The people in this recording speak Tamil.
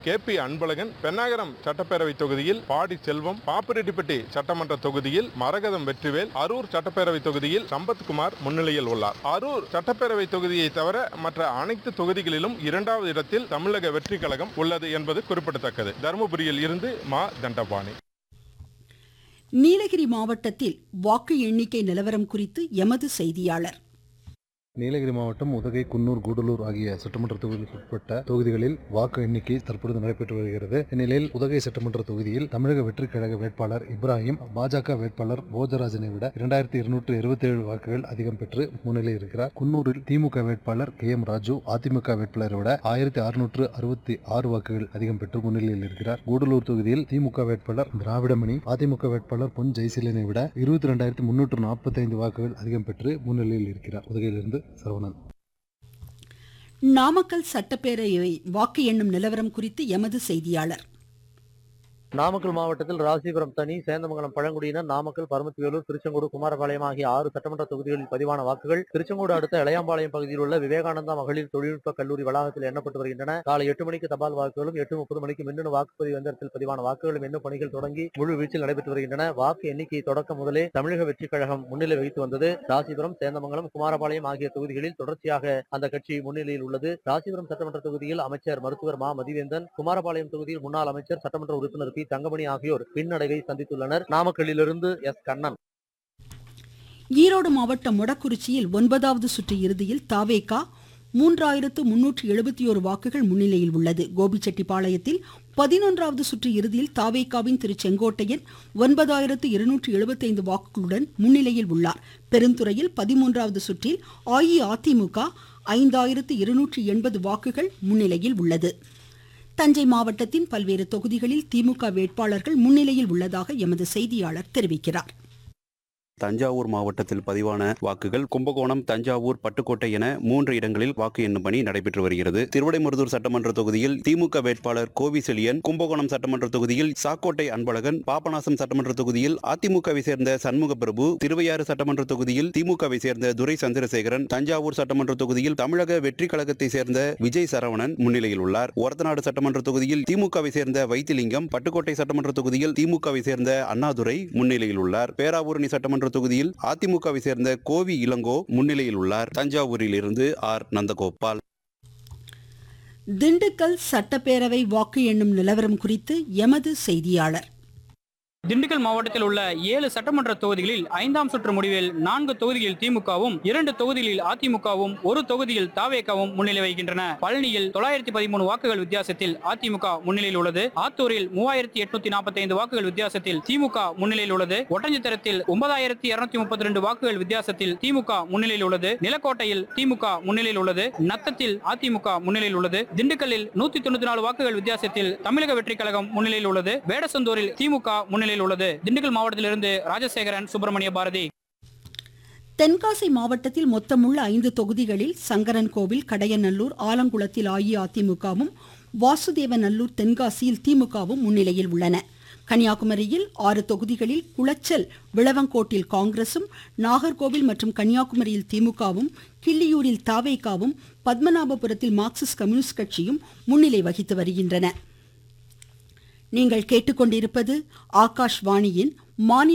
கே பி அன்பழகன் பென்னாகரம் சட்டப்பேரவை தொகுதியில் பாடி செல்வம் பாப்பிரெட்டிப்பட்டி சட்டமன்ற தொகுதியில் மரகதம் வெற்றிவேல் அரூர் சட்டப்பேரவை தொகுதியில் சம்பத்குமார் முன்னிலையில் உள்ளார் அரூர் சட்டப்பேரவை தொகுதியை தவிர மற்ற அனைத்து தொகுதிகளிலும் இரண்டாவது இடத்தில் தமிழக வெற்றி கழகம் உள்ளது என்பது குறிப்பிடத்தக்கது தருமபுரியில் இருந்து மா தண்டபாணி நீலகிரி மாவட்டத்தில் வாக்கு எண்ணிக்கை நிலவரம் குறித்து எமது செய்தியாளர் நீலகிரி மாவட்டம் உதகை குன்னூர் கூடலூர் ஆகிய சட்டமன்ற தொகுதிகளுக்கு உட்பட்ட தொகுதிகளில் வாக்கு எண்ணிக்கை தற்பொழுது நடைபெற்று வருகிறது இந்நிலையில் உதகை சட்டமன்ற தொகுதியில் தமிழக வெற்றிக் கழக வேட்பாளர் இப்ராஹிம் பாஜக வேட்பாளர் போஜராஜனை விட இரண்டாயிரத்தி இருநூற்று இருபத்தி ஏழு வாக்குகள் அதிகம் பெற்று முன்னிலை இருக்கிறார் குன்னூரில் திமுக வேட்பாளர் கே எம் ராஜு அதிமுக வேட்பாளரை விட ஆயிரத்தி அறுநூற்று அறுபத்தி ஆறு வாக்குகள் அதிகம் பெற்று முன்னிலையில் இருக்கிறார் கூடலூர் தொகுதியில் திமுக வேட்பாளர் திராவிடமணி அதிமுக வேட்பாளர் பொன் ஜெயசீலனை விட இருபத்தி ரெண்டாயிரத்தி முன்னூற்று நாற்பத்தி ஐந்து வாக்குகள் அதிகம் பெற்று முன்னிலையில் இருக்கிறார் உதகையிலிருந்து சரவணன் நாமக்கல் சட்டப்பேரவை வாக்கு எண்ணும் நிலவரம் குறித்து எமது செய்தியாளர் நாமக்கல் மாவட்டத்தில் ராசிபுரம் தனி சேந்தமங்கலம் பழங்குடியினர் நாமக்கல் பரமத்திவேலூர் திருச்செங்கோடு குமாரபாளையம் ஆகிய ஆறு சட்டமன்ற தொகுதிகளில் பதிவான வாக்குகள் திருச்செங்கோடு அடுத்த இளையாம்பாளையம் பகுதியில் உள்ள விவேகானந்தா மகளிர் தொழில்நுட்ப கல்லூரி வளாகத்தில் எண்ணப்பட்டு வருகின்றன காலை எட்டு மணிக்கு தபால் வாக்குகளும் எட்டு முப்பது மணிக்கு மின்னணு வாக்குப்பதிவு எந்திரத்தில் பதிவான வாக்குகளும் எண்ணும் பணிகள் தொடங்கி முழு வீச்சில் நடைபெற்று வருகின்றன வாக்கு எண்ணிக்கை தொடக்கம் முதலே தமிழக வெற்றிக் கழகம் முன்னிலை வகித்து வந்தது ராசிபுரம் சேந்தமங்கலம் குமாரபாளையம் ஆகிய தொகுதிகளில் தொடர்ச்சியாக அந்த கட்சி முன்னிலையில் உள்ளது ராசிபுரம் சட்டமன்ற தொகுதியில் அமைச்சர் மருத்துவர் மா மதிவேந்தன் குமாரபாளையம் தொகுதியில் முன்னாள் அமைச்சர் சட்டமன்ற உறுப்பினர் பி தங்கமணி ஆகியோர் பின்னடைவை சந்தித்துள்ளனர் நாமக்கல்லிலிருந்து எஸ் கண்ணன் ஈரோடு மாவட்டம் மொடக்குறிச்சியில் ஒன்பதாவது சுற்று இறுதியில் தாவேகா மூன்றாயிரத்து முன்னூற்று எழுபத்தி ஒரு வாக்குகள் முன்னிலையில் உள்ளது கோபிச்செட்டிப்பாளையத்தில் பதினொன்றாவது சுற்று இறுதியில் தாவேகாவின் திரு செங்கோட்டையன் ஒன்பதாயிரத்து இருநூற்று எழுபத்தைந்து வாக்குகளுடன் முன்னிலையில் உள்ளார் பெருந்துறையில் பதிமூன்றாவது சுற்றில் அஇஅதிமுக ஐந்தாயிரத்து இருநூற்று எண்பது வாக்குகள் முன்னிலையில் உள்ளது தஞ்சை மாவட்டத்தின் பல்வேறு தொகுதிகளில் திமுக வேட்பாளர்கள் முன்னிலையில் உள்ளதாக எமது செய்தியாளர் தெரிவிக்கிறார் தஞ்சாவூர் மாவட்டத்தில் பதிவான வாக்குகள் கும்பகோணம் தஞ்சாவூர் பட்டுக்கோட்டை என மூன்று இடங்களில் வாக்கு எண்ணும் பணி நடைபெற்று வருகிறது திருவிடைமருதூர் சட்டமன்ற தொகுதியில் திமுக வேட்பாளர் கோவி செழியன் கும்பகோணம் சட்டமன்ற தொகுதியில் சாக்கோட்டை அன்பழகன் பாபநாசம் சட்டமன்ற தொகுதியில் அதிமுகவை சேர்ந்த சண்முக பிரபு திருவையாறு சட்டமன்ற தொகுதியில் திமுகவை சேர்ந்த துரை சந்திரசேகரன் தஞ்சாவூர் சட்டமன்ற தொகுதியில் தமிழக வெற்றி கழகத்தை சேர்ந்த விஜய் சரவணன் முன்னிலையில் உள்ளார் ஒரத்தநாடு சட்டமன்ற தொகுதியில் திமுகவை சேர்ந்த வைத்திலிங்கம் பட்டுக்கோட்டை சட்டமன்ற தொகுதியில் திமுகவை சேர்ந்த அண்ணாதுரை முன்னிலையில் உள்ளார் பேராவூரணி சட்டமன்ற தொகுதியில் அதிமுகவை சேர்ந்த கோவி இளங்கோ முன்னிலையில் உள்ளார் தஞ்சாவூரில் இருந்து ஆர் நந்தகோபால் திண்டுக்கல் சட்டப்பேரவை வாக்கு எண்ணும் நிலவரம் குறித்து எமது செய்தியாளர் திண்டுக்கல் மாவட்டத்தில் உள்ள ஏழு சட்டமன்ற தொகுதிகளில் ஐந்தாம் சுற்று முடிவில் நான்கு தொகுதிகளில் திமுகவும் இரண்டு தொகுதிகளில் அதிமுகவும் ஒரு தொகுதியில் தாவேகாவும் முன்னிலை வகிக்கின்றன பழனியில் தொள்ளாயிரத்தி பதிமூணு வாக்குகள் வித்தியாசத்தில் அதிமுக முன்னிலையில் உள்ளது ஆத்தூரில் மூவாயிரத்தி எட்நூத்தி நாற்பத்தி ஐந்து வாக்குகள் வித்தியாசத்தில் திமுக முன்னிலையில் உள்ளது ஒட்டஞ்சத்திரத்தில் ஒன்பதாயிரத்தி இருநூத்தி முப்பத்தி ரெண்டு வாக்குகள் வித்தியாசத்தில் திமுக முன்னிலையில் உள்ளது நிலக்கோட்டையில் திமுக முன்னிலையில் உள்ளது நத்தத்தில் அதிமுக முன்னிலையில் உள்ளது திண்டுக்கல்லில் நூத்தி தொண்ணூத்தி நாலு வாக்குகள் வித்தியாசத்தில் தமிழக வெற்றி கழகம் முன்னிலையில் உள்ளது வேடசந்தூரில் திமுக முன்னிலையில் உள்ளது திண்டுக்கல் மாவட்டத்திலிருந்து ராஜசேகரன் சுப்பிரமணிய பாரதி தென்காசி மாவட்டத்தில் மொத்தமுள்ள ஐந்து தொகுதிகளில் சங்கரன்கோவில் கடையநல்லூர் ஆலங்குளத்தில் அஇஅதிமுகவும் வாசுதேவநல்லூர் தென்காசியில் திமுகவும் முன்னிலையில் உள்ளன கன்னியாகுமரியில் ஆறு தொகுதிகளில் குளச்சல் விளவங்கோட்டில் காங்கிரசும் நாகர்கோவில் மற்றும் கன்னியாகுமரியில் திமுகவும் கிள்ளியூரில் தாவேகாவும் பத்மநாபபுரத்தில் மார்க்சிஸ்ட் கம்யூனிஸ்ட் கட்சியும் முன்னிலை வகித்து வருகின்றன நீங்கள் கேட்டுக்கொண்டிருப்பது ஆகாஷ்வாணியின் மாநில